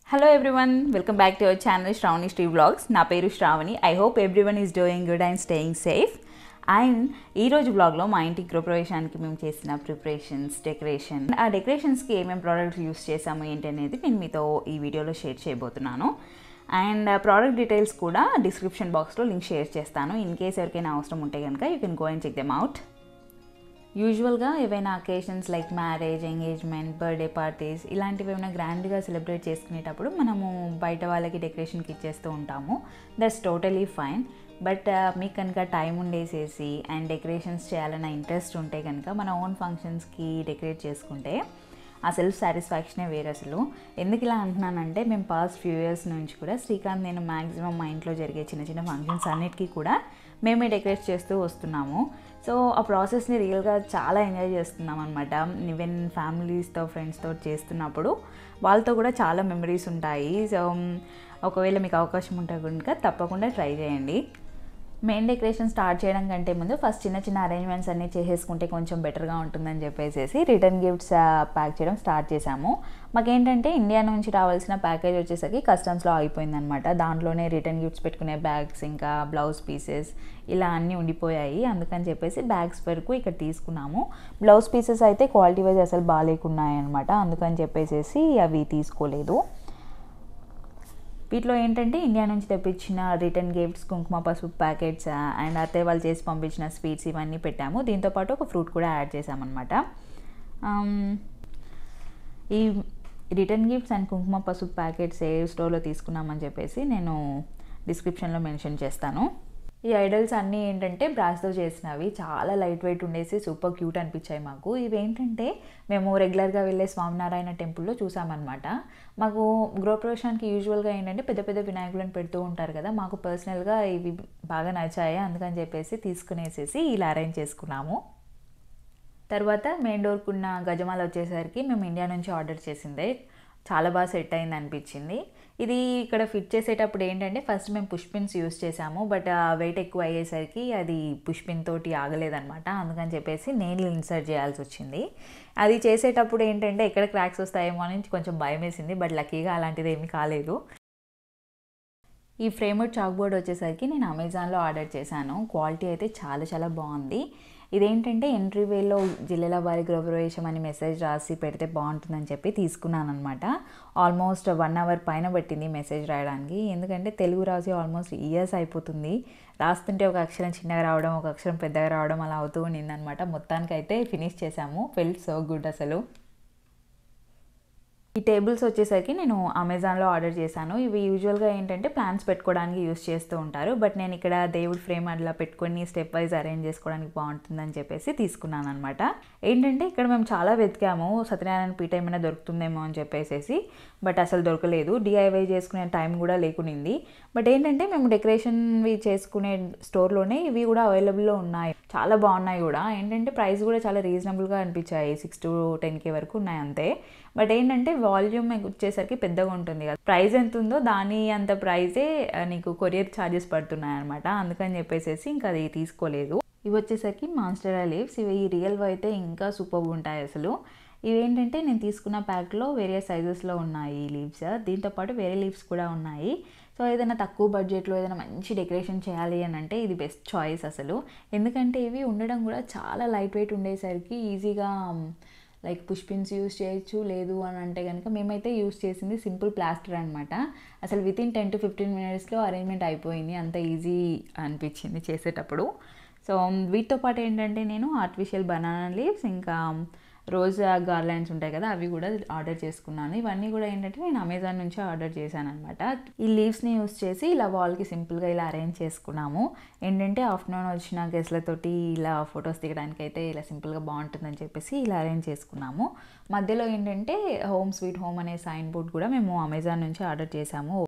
hello everyone welcome back to our channel Sravani స్ట్రీ vlogs నా పేరు Sravani I hope everyone is doing good and staying safe and ఈరోజు బ్లాగ్లో మా ఇంటి గృహప్రవేశానికి మేము చేసిన ప్రిపరేషన్స్ డెకరేషన్ ఆ డెకరేషన్స్కి ఏమేమి ప్రోడక్ట్స్ యూస్ చేసాము ఏంటి అనేది నేను మీతో ఈ వీడియోలో షేర్ చేయబోతున్నాను అండ్ ప్రోడక్ట్ డీటెయిల్స్ కూడా డిస్క్రిప్షన్ బాక్స్లో లింక్ షేర్ చేస్తాను ఇన్ కేస్ ఎవరికైనా అవసరం ఉంటే కనుక you can go and check them out యూజువల్గా ఏవైనా occasions like marriage engagement birthday parties ఇలాంటివి ఏమైనా గ్రాండ్గా సెలబ్రేట్ చేసుకునేటప్పుడు మనము బయట వాళ్ళకి డెకరేషన్కి ఇచ్చేస్తూ ఉంటాము దట్స్ టోటలీ ఫైన్ బట్ మీకు కనుక టైం ఉండేసేసి అండ్ డెకరేషన్స్ చేయాలన్న ఇంట్రెస్ట్ ఉంటే కనుక మన ఓన్ ఫంక్షన్స్కి డెకరేట్ చేసుకుంటే ఆ సెల్ఫ్ సాటిస్ఫాక్షనే వేరు అసలు ఎందుకు ఇలా అంటున్నానంటే మేము పాస్ట్ ఫ్యూ ఇయర్స్ నుంచి కూడా శ్రీకాంత్ నేను మ్యాక్సిమం మా ఇంట్లో జరిగే చిన్న చిన్న ఫంక్షన్స్ అన్నిటికీ కూడా మేమే డెకరేట్ చేస్తూ వస్తున్నాము సో ఆ ప్రాసెస్ని రియల్గా చాలా ఎంజాయ్ చేస్తున్నాం అనమాట ఈవెన్ ఫ్యామిలీస్తో ఫ్రెండ్స్తో చేస్తున్నప్పుడు వాళ్ళతో కూడా చాలా మెమరీస్ ఉంటాయి సో ఒకవేళ మీకు అవకాశం ఉంటే కనుక తప్పకుండా ట్రై చేయండి మెయిన్ డెకరేషన్ స్టార్ట్ చేయడం కంటే ముందు ఫస్ట్ చిన్న చిన్న అరేంజ్మెంట్స్ అన్నీ చేసేసుకుంటే కొంచెం బెటర్గా ఉంటుందని చెప్పేసి రిటర్న్ గిఫ్ట్స్ ప్యాక్ చేయడం స్టార్ట్ చేశాము మాకేంటంటే ఇండియా నుంచి రావాల్సిన ప్యాకేజ్ వచ్చేసరికి కస్టమ్స్లో అయిపోయిందనమాట దాంట్లోనే రిటర్న్ గిఫ్ట్స్ పెట్టుకునే బ్యాగ్స్ ఇంకా బ్లౌజ్ పీసెస్ ఇలా అన్నీ ఉండిపోయాయి అందుకని చెప్పేసి బ్యాగ్స్ వరకు ఇక్కడ తీసుకున్నాము బ్లౌజ్ పీసెస్ అయితే క్వాలిటీ వైజ్ అసలు బాగాలేకున్నాయి అనమాట అందుకని చెప్పేసి అవి తీసుకోలేదు వీటిలో ఏంటంటే ఇండియా నుంచి తెప్పించిన రిటర్న్ గిఫ్ట్స్ కుంకుమ పసుపు ప్యాకెట్స్ అండ్ అత్తయ్య వాళ్ళు చేసి పంపించిన స్వీట్స్ ఇవన్నీ పెట్టాము దీంతోపాటు ఒక ఫ్రూట్ కూడా యాడ్ చేసామన్నమాట ఈ రిటర్న్ గిఫ్ట్స్ అండ్ కుంకుమ పసుపు ప్యాకెట్స్ ఏ స్టోర్లో తీసుకున్నామని చెప్పేసి నేను డిస్క్రిప్షన్లో మెన్షన్ చేస్తాను ఈ ఐడల్స్ అన్నీ ఏంటంటే బ్రాస్తో చేసినవి చాలా లైట్ వెయిట్ ఉండేసి సూపర్ క్యూట్ అనిపించాయి మాకు ఇవేంటంటే మేము రెగ్యులర్గా వెళ్ళే స్వామినారాయణ టెంపుల్లో చూసామన్నమాట మాకు గృహప్రవేశానికి యూజువల్గా ఏంటంటే పెద్ద పెద్ద వినాయకులను పెడుతూ ఉంటారు కదా మాకు పర్సనల్గా ఇవి బాగా నచ్చాయి అందుకని చెప్పేసి తీసుకునేసేసి ఇలా అరేంజ్ చేసుకున్నాము తర్వాత మెయిన్ డోర్కున్న గజమాల వచ్చేసరికి మేము ఇండియా నుంచి ఆర్డర్ చేసిందే చాలా బాగా సెట్ అయింది అనిపించింది ఇది ఇక్కడ ఫిట్ చేసేటప్పుడు ఏంటంటే ఫస్ట్ మేము పుష్పిన్స్ యూస్ చేసాము బట్ వెయిట్ ఎక్కువ అయ్యేసరికి అది పుష్పిన్ తోటి ఆగలేదనమాట అందుకని చెప్పేసి నేను ఇన్సర్ట్ చేయాల్సి వచ్చింది అది చేసేటప్పుడు ఏంటంటే ఎక్కడ క్రాక్స్ వస్తాయేమో అని కొంచెం భయం వేసింది బట్ లక్కీగా అలాంటిది ఏమీ కాలేదు ఈ ఫ్రేమ్వుడ్ చాక్బోర్డ్ వచ్చేసరికి నేను అమెజాన్లో ఆర్డర్ చేశాను క్వాలిటీ అయితే చాలా చాలా బాగుంది ఇదేంటంటే ఎంట్రీ వేలో జిల్లెల వారి గృహప్రవేశం అని మెసేజ్ రాసి పెడితే బాగుంటుందని చెప్పి తీసుకున్నాను అనమాట ఆల్మోస్ట్ వన్ అవర్ పైన పట్టింది మెసేజ్ రాయడానికి ఎందుకంటే తెలుగు రాసి ఆల్మోస్ట్ ఇయర్స్ అయిపోతుంది రాస్తుంటే ఒక అక్షరం చిన్నగా రావడం ఒక అక్షరం పెద్దగా రావడం అలా అవుతూ ఉండింది అనమాట మొత్తానికి అయితే ఫినిష్ చేశాము ఫెల్ట్ సో గుడ్ అసలు ఈ టేబుల్స్ వచ్చేసరికి నేను అమెజాన్లో ఆర్డర్ చేశాను ఇవి యూజువల్గా ఏంటంటే ప్లాన్స్ పెట్టుకోవడానికి యూస్ చేస్తూ ఉంటారు బట్ నేను ఇక్కడ దేవుడి ఫ్రేమ్ అట్లా పెట్టుకొని స్టెప్ వైజ్ అరేంజ్ చేసుకోవడానికి బాగుంటుందని చెప్పేసి తీసుకున్నాను అనమాట ఏంటంటే ఇక్కడ మేము చాలా వెతికాము సత్యనారాయణ పీఠ ఏమైనా దొరుకుతుందేమో అని చెప్పేసి బట్ అసలు దొరకలేదు డిఐవై చేసుకునే టైం కూడా లేకునింది బట్ ఏంటంటే మేము డెకరేషన్వి చేసుకునే స్టోర్లోనే ఇవి కూడా అవైలబుల్లో ఉన్నాయి చాలా బాగున్నాయి కూడా ఏంటంటే ప్రైస్ కూడా చాలా రీజనబుల్గా అనిపించాయి సిక్స్ టు టెన్ కే వరకు ఉన్నాయి అంతే బట్ ఏంటంటే వాల్యూమ్ వచ్చేసరికి పెద్దగా ఉంటుంది కదా ప్రైస్ ఎంత ఉందో దాని అంత ప్రైజే నీకు కొరియర్ ఛార్జెస్ పడుతున్నాయి అనమాట అందుకని చెప్పేసి ఇంకా అది తీసుకోలేదు ఇవి వచ్చేసరికి మాన్స్టరా లీవ్స్ ఇవి రియల్ అయితే ఇంకా సూపర్ ఉంటాయి అసలు ఇవేంటంటే నేను తీసుకున్న ప్యాక్లో వేరే సైజెస్లో ఉన్నాయి ఈ లీవ్స్ దీంతోపాటు వేరే లీవ్స్ కూడా ఉన్నాయి సో ఏదైనా తక్కువ బడ్జెట్లో ఏదైనా మంచి డెకరేషన్ చేయాలి అని అంటే ఇది బెస్ట్ చాయిస్ అసలు ఎందుకంటే ఇవి ఉండడం కూడా చాలా లైట్ వెయిట్ ఉండేసరికి ఈజీగా లైక్ పుష్పిన్స్ యూస్ చేయొచ్చు లేదు అని అంటే కనుక మేమైతే యూస్ చేసింది సింపుల్ ప్లాస్టర్ అనమాట అసలు within ten to fifteen మినిట్స్లో అరేంజ్మెంట్ అయిపోయింది అంత ఈజీ అనిపించింది చేసేటప్పుడు సో వీటితో పాటు ఏంటంటే నేను ఆర్టిఫిషియల్ బనానా లీవ్స్ ఇంకా రోజ్ గార్లాండ్స్ ఉంటాయి కదా అవి కూడా ఆర్డర్ చేసుకున్నాను ఇవన్నీ కూడా ఏంటంటే నేను అమెజాన్ నుంచి ఆర్డర్ చేశాను అనమాట ఈ లీవ్స్ని యూస్ చేసి ఇలా వాల్కి సింపుల్గా ఇలా అరేంజ్ చేసుకున్నాము ఏంటంటే ఆఫ్టర్నూన్ వచ్చిన గెస్ట్లతోటి ఇలా ఫొటోస్ దిగడానికి అయితే ఇలా సింపుల్గా బాగుంటుందని చెప్పేసి ఇలా అరేంజ్ చేసుకున్నాము మధ్యలో ఏంటంటే హోమ్ స్వీట్ హోమ్ అనే సైన్ బోర్డ్ కూడా మేము అమెజాన్ నుంచి ఆర్డర్ చేసాము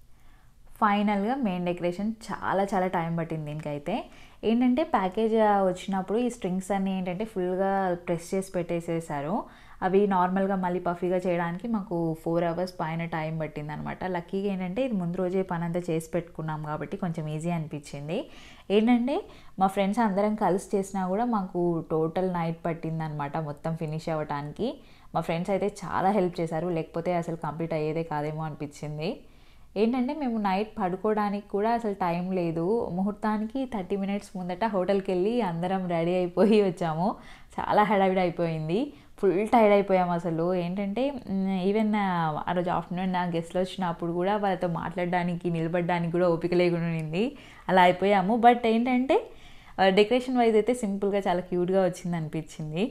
ఫైనల్గా మెయిన్ డెకరేషన్ చాలా చాలా టైం పట్టింది దీనికైతే ఏంటంటే ప్యాకేజ్ వచ్చినప్పుడు ఈ స్ట్రింగ్స్ అన్నీ ఏంటంటే ఫుల్గా ప్రెస్ చేసి పెట్టేసేసారు అవి నార్మల్గా మళ్ళీ పఫీగా చేయడానికి మాకు ఫోర్ అవర్స్ పైన టైం పట్టింది అనమాట లక్కీగా ఏంటంటే ఇది ముందు రోజే పని అంతా చేసి పెట్టుకున్నాం కాబట్టి కొంచెం ఈజీ అనిపించింది ఏంటంటే మా ఫ్రెండ్స్ అందరం కలిసి చేసినా కూడా మాకు టోటల్ నైట్ పట్టింది అనమాట మొత్తం ఫినిష్ అవ్వటానికి మా ఫ్రెండ్స్ అయితే చాలా హెల్ప్ చేశారు లేకపోతే అసలు కంప్లీట్ అయ్యేదే కాదేమో అనిపించింది ఏంటంటే మేము నైట్ పడుకోవడానికి కూడా అసలు టైం లేదు ముహూర్తానికి థర్టీ మినిట్స్ ముందట హోటల్కి వెళ్ళి అందరం రెడీ అయిపోయి వచ్చాము చాలా హడావిడి అయిపోయింది ఫుల్ టైర్డ్ అయిపోయాము అసలు ఏంటంటే ఈవెన్ ఆ రోజు ఆఫ్టర్నూన్ నా గెస్ట్లు వచ్చినప్పుడు కూడా వాళ్ళతో మాట్లాడడానికి నిలబడడానికి కూడా ఓపిక లేకుండా ఉంది అలా అయిపోయాము బట్ ఏంటంటే డెకరేషన్ వైజ్ అయితే సింపుల్గా చాలా క్యూట్గా వచ్చింది అనిపించింది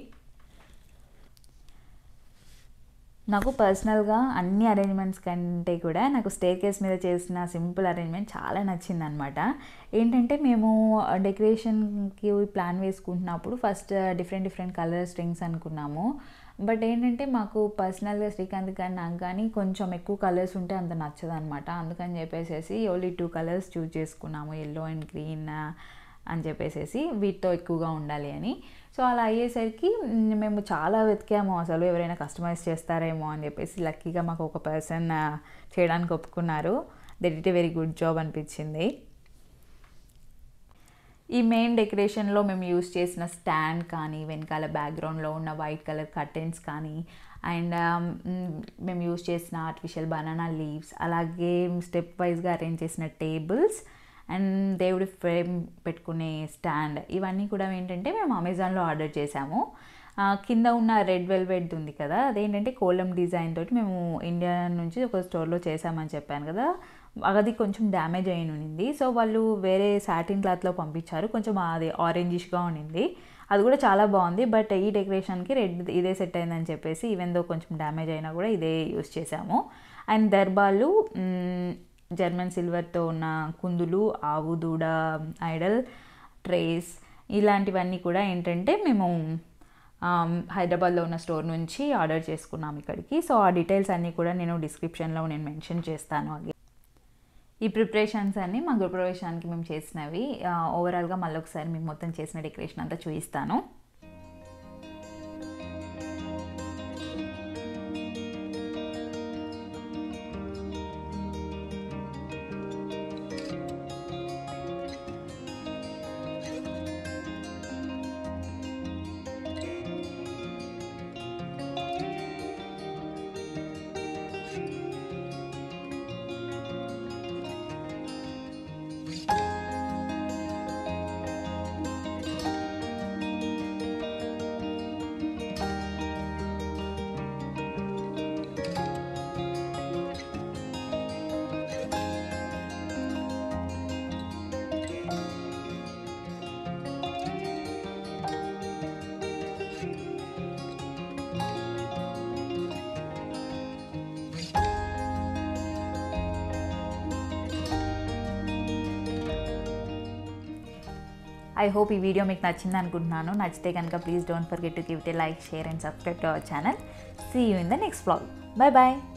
నాకు పర్సనల్గా అన్ని అరేంజ్మెంట్స్ కంటే కూడా నాకు స్టేర్ కేస్ మీద చేసిన సింపుల్ అరేంజ్మెంట్ చాలా నచ్చింది అనమాట ఏంటంటే మేము డెకరేషన్కి ప్లాన్ వేసుకుంటున్నప్పుడు first different different colour strings అనుకున్నాము బట్ ఏంటంటే మాకు పర్సనల్గా శ్రీకాంత్ కానీ నాకు కానీ కొంచెం ఎక్కువ కలర్స్ ఉంటే అంత నచ్చదు అనమాట అందుకని చెప్పేసి ఓన్లీ టూ కలర్స్ చూస్ చేసుకున్నాము ఎల్లో అండ్ గ్రీన్ అని చెప్పేసి వీటితో ఎక్కువగా ఉండాలి అని సో అలా అయ్యేసరికి మేము చాలా వెతికాము అసలు ఎవరైనా కస్టమైజ్ చేస్తారేమో అని చెప్పేసి లక్కీగా మాకు ఒక పర్సన్ చేయడానికి ఒప్పుకున్నారు that it very good job అనిపించింది ఈ మెయిన్ డెకరేషన్లో మేము యూస్ చేసిన స్టాండ్ కానీ వెనకాల బ్యాక్గ్రౌండ్లో ఉన్న వైట్ కలర్ కర్టెన్స్ కానీ అండ్ మేము యూస్ చేసిన ఆర్టిఫిషియల్ బనానా లీవ్స్ అలాగే స్టెప్ వైజ్గా అరేంజ్ చేసిన టేబుల్స్ అండ్ దేవుడి ఫ్రేమ్ పెట్టుకునే స్టాండ్ ఇవన్నీ కూడా ఏంటంటే మేము అమెజాన్లో ఆర్డర్ చేసాము కింద ఉన్న రెడ్ వెల్వెట్ ఉంది కదా అదేంటంటే కోలం డిజైన్ తోటి మేము ఇండియా నుంచి ఒక స్టోర్లో చేసామని చెప్పాను కదా అది కొంచెం డ్యామేజ్ అయి ఉండింది సో వాళ్ళు వేరే సాటిన్ క్లాత్లో పంపించారు కొంచెం అది ఆరెంజిష్గా ఉండింది అది కూడా చాలా బాగుంది బట్ ఈ డెకరేషన్కి రెడ్ ఇదే సెట్ అయిందని చెప్పేసి ఈవెన్ దో కొంచెం డ్యామేజ్ అయినా కూడా ఇదే యూస్ చేసాము అండ్ దర్బాలు జర్మన్ సిల్వర్తో ఉన్న కుందులు ఆవు దూడ ఐడల్ ట్రేస్ ఇలాంటివన్నీ కూడా ఏంటంటే మేము హైదరాబాద్లో ఉన్న స్టోర్ నుంచి ఆర్డర్ చేసుకున్నాం ఇక్కడికి సో ఆ డీటెయిల్స్ అన్నీ కూడా నేను డిస్క్రిప్షన్లో నేను మెన్షన్ చేస్తాను అగే ఈ ప్రిపరేషన్స్ అన్నీ మా గృహప్రవేశానికి మేము చేసినవి ఓవరాల్గా మళ్ళీ ఒకసారి మేము మొత్తం చేసిన డెకరేషన్ అంతా చూపిస్తాను ఐ హోప్ ఈ వీడియో మీకు నచ్చింది అనుకుంటున్నాను నచ్చితే కనుక please don't forget to give it like share and subscribe to our channel see you in the next blog bye bye